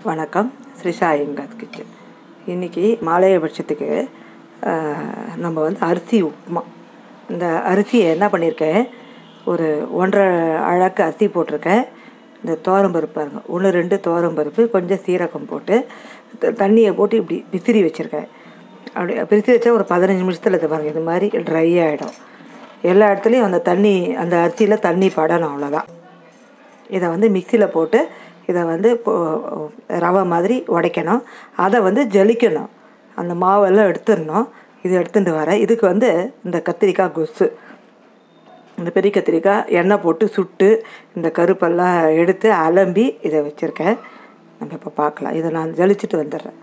வணக்கம் ஸ்ரீஷா ஐயங்காத் கிச்சன் இன்றைக்கி மாலையபட்சத்துக்கு நம்ம வந்து அரிசி உப்புமா இந்த அரிசியை என்ன பண்ணியிருக்கேன் ஒரு ஒன்றரை அழகு அரிசி போட்டிருக்கேன் இந்த பருப்பு பாருங்க ஒன்று ரெண்டு பருப்பு கொஞ்சம் சீரகம் போட்டு த- தண்ணியை போட்டு இப்படி விசிறி வச்சுருக்கேன் அப்படி பிரித்து வச்சா ஒரு பதினஞ்சு நிமிஷத்தில் இது பாருங்கள் இது மாதிரி ட்ரை ஆகிடும் எல்லா இடத்துலையும் அந்த தண்ணி அந்த அரிசியில் தண்ணி படணும் அவ்வளோதான் இதை வந்து மிக்சியில் போட்டு இதை வந்து இப்போ ரவை மாதிரி உடைக்கணும் அதை வந்து ஜலிக்கணும் அந்த மாவெல்லாம் எடுத்துடணும் இது எடுத்துட்டு வரேன் இதுக்கு வந்து இந்த கத்திரிக்காய் கொசு இந்த பெரிய கத்திரிக்காய் எண்ணெய் போட்டு சுட்டு இந்த கருப்பெல்லாம் எடுத்து அலம்பி இதை வச்சுருக்கேன் நம்ம இப்போ பார்க்கலாம் இதை நான் ஜலிச்சுட்டு வந்துடுறேன்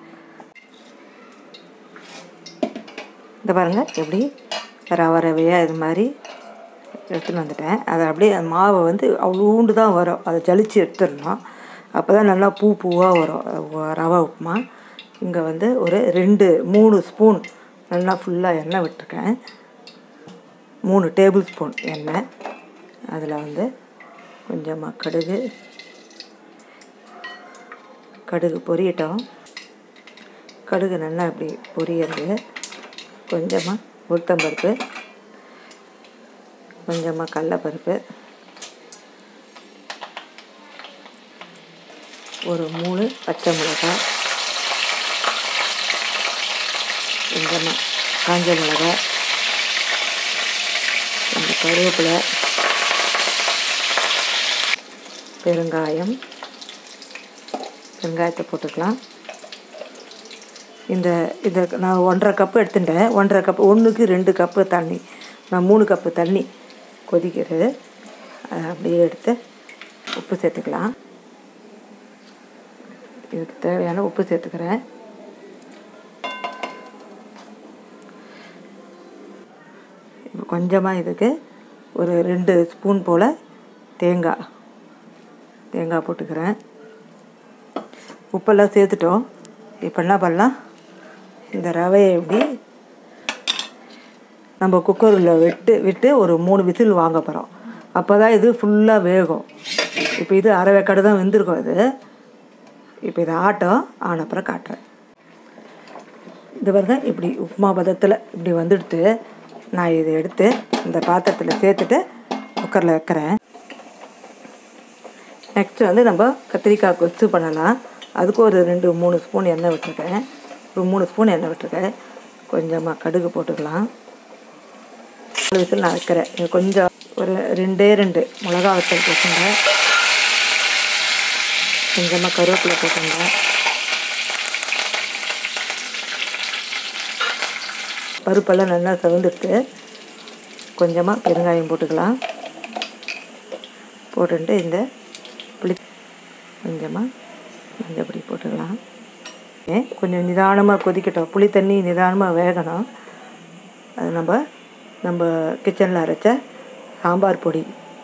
இந்த பாருங்கள் எப்படி ரவை ரவையாக இது மாதிரி எடுத்துன்னு வந்துட்டேன் அதை அப்படியே அந்த மாவை வந்து அவ்வளோண்டு தான் வரும் அதை ஜலிச்சு எடுத்துடணும் அப்போ தான் நல்லா பூ பூவாக வரும் அஹ் ரவை உப்புமா இங்கே வந்து ஒரு ரெண்டு மூணு ஸ்பூன் நல்லா ஃபுல்லாக எண்ணெய் விட்டுருக்கேன் மூணு டேபிள் ஸ்பூன் எண்ணெய் அதில் வந்து கொஞ்சமாக கடுகு கடுகு பொரியட்டும் கடுகு நல்லா இப்படி பொரியறது கொஞ்சமாக உளுத்தம்பருப்பு கொஞ்சமாக கடலப்பருப்பு ஒரு மூணு பச்சை மிளகாய் கொஞ்சமாக காஞ்ச மிளகாய் கொஞ்சம் கருவேப்பிலை பெருங்காயம் வெங்காயத்தை போட்டுக்கலாம் இந்த இதை நான் ஒன்றரை கப்பு எடுத்துட்டேன் ஒன்றரை கப்பு ஒன்றுக்கு ரெண்டு கப்பு தண்ணி நான் மூணு கப்பு தண்ணி கொதிக்கிறது அதை அப்படியே எடுத்து உப்பு சேர்த்துக்கலாம் இதுக்கு தேவையான உப்பு சேர்த்துக்கிறேன் இப்போ கொஞ்சமாக இதுக்கு ஒரு ரெண்டு ஸ்பூன் போல் தேங்காய் தேங்காய் போட்டுக்கிறேன் உப்பெல்லாம் சேர்த்துட்டோம் இப்போ என்ன பண்ணலாம் இந்த ரவையை எப்படி நம்ம குக்கரில் விட்டு விட்டு ஒரு மூணு விசில் வாங்க போகிறோம் அப்போ தான் இது ஃபுல்லாக வேகும் இப்போ இது அரை வேக்காடு தான் வெந்திருக்கும் இது இப்போ இது ஆட்டம் ஆன அப்புறம் காட்டுறேன் இது பாருங்க இப்படி உப்புமா பதத்தில் இப்படி வந்துடுத்து நான் இதை எடுத்து இந்த பாத்திரத்தில் சேர்த்துட்டு குக்கரில் வைக்கிறேன் நெக்ஸ்ட் வந்து நம்ம கத்திரிக்காய் கொத்து பண்ணலாம் அதுக்கு ஒரு ரெண்டு மூணு ஸ்பூன் எண்ணெய் விட்டுருக்கேன் ஒரு மூணு ஸ்பூன் எண்ணெய் விட்டுருக்கேன் கொஞ்சமாக கடுகு போட்டுக்கலாம் நாலு விசில் நான் வைக்கிறேன் இது கொஞ்சம் ஒரு ரெண்டே ரெண்டு மிளகா வத்தல் போட்டுங்க கொஞ்சமாக கருவேப்பிலை போட்டுங்க பருப்பெல்லாம் நல்லா செவந்துட்டு கொஞ்சமாக பெருங்காயம் போட்டுக்கலாம் போட்டுட்டு இந்த புளி கொஞ்சமாக மஞ்சள் பொடி போட்டுக்கலாம் ஏ, கொஞ்சம் நிதானமாக கொதிக்கட்டும் புளி தண்ணி நிதானமாக வேகணும் அது நம்ம நம்ம கிச்சனில் அரைச்ச சாம்பார் பொடி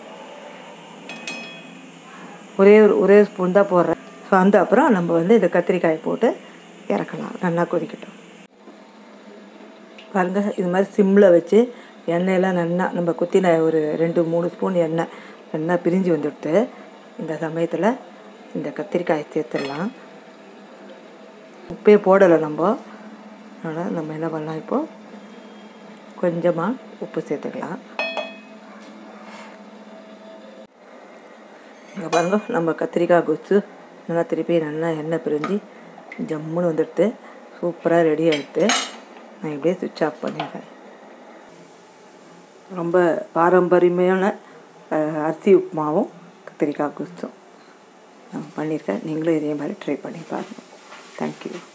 ஒரே ஒரு ஒரே ஸ்பூன் தான் போடுறேன் ஸோ அந்த அப்புறம் நம்ம வந்து இந்த கத்திரிக்காயை போட்டு இறக்கலாம் நல்லா கொதிக்கட்டும் பாருங்க இது மாதிரி சிம்மில் வச்சு எண்ணெயெல்லாம் நல்லா நம்ம குத்தின ஒரு ரெண்டு மூணு ஸ்பூன் எண்ணெய் நல்லா பிரிஞ்சு வந்துடுத்து இந்த சமயத்தில் இந்த கத்திரிக்காயை சேர்த்துடலாம் உப்பே போடலை நம்ம அதனால் நம்ம என்ன பண்ணலாம் இப்போது கொஞ்சமாக உப்பு சேர்த்துக்கலாம் இங்கே பாருங்க நம்ம கத்திரிக்காய் கொத்து நல்லா திருப்பி நல்லா எண்ணெய் பிரிஞ்சு ஜம்முன்னு வந்துடுத்து சூப்பராக ரெடி ஆகிடுது நான் இப்படியே சுவிட்ச் ஆஃப் பண்ணிடுறேன் ரொம்ப பாரம்பரியமான அஹ், அரிசி உப்புமாவும் கத்திரிக்காய் குஸ்தும் நான் பண்ணியிருக்கேன் நீங்களும் இதே மாதிரி ட்ரை பண்ணி பாருங்கள் தேங்க்யூ